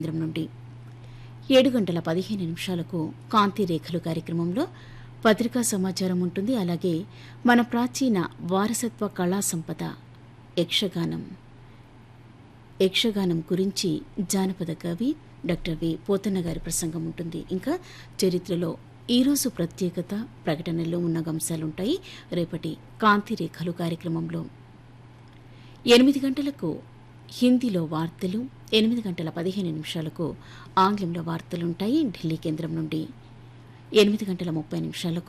కేంద్రం నుండి ఏడు గంటల పదిహేను నిమిషాలకు కాంతి రేఖలు కార్యక్రమంలో పత్రికా సమాచారం ఉంటుంది అలాగే మన ప్రాచీన వారసత్వ కళా సంపద యక్షగానం యక్షగానం గురించి జానపద కవి డాక్టర్ వి పోతన్న గారి ప్రసంగం ఉంటుంది ఇంకా చరిత్రలో ఈరోజు ప్రత్యేకత ప్రకటనలో ఉన్న అంశాలుంటాయి రేపటి కాంతి రేఖలు కార్యక్రమంలో ఎనిమిది గంటలకు హిందీలో వార్తలు ఎనిమిది గంటల పదిహేను నిమిషాలకు ఆంగ్లంలో వార్తలుంటాయి ఢిల్లీ కేంద్రం నుండి ఎనిమిది గంటల ముప్పై నిమిషాలకు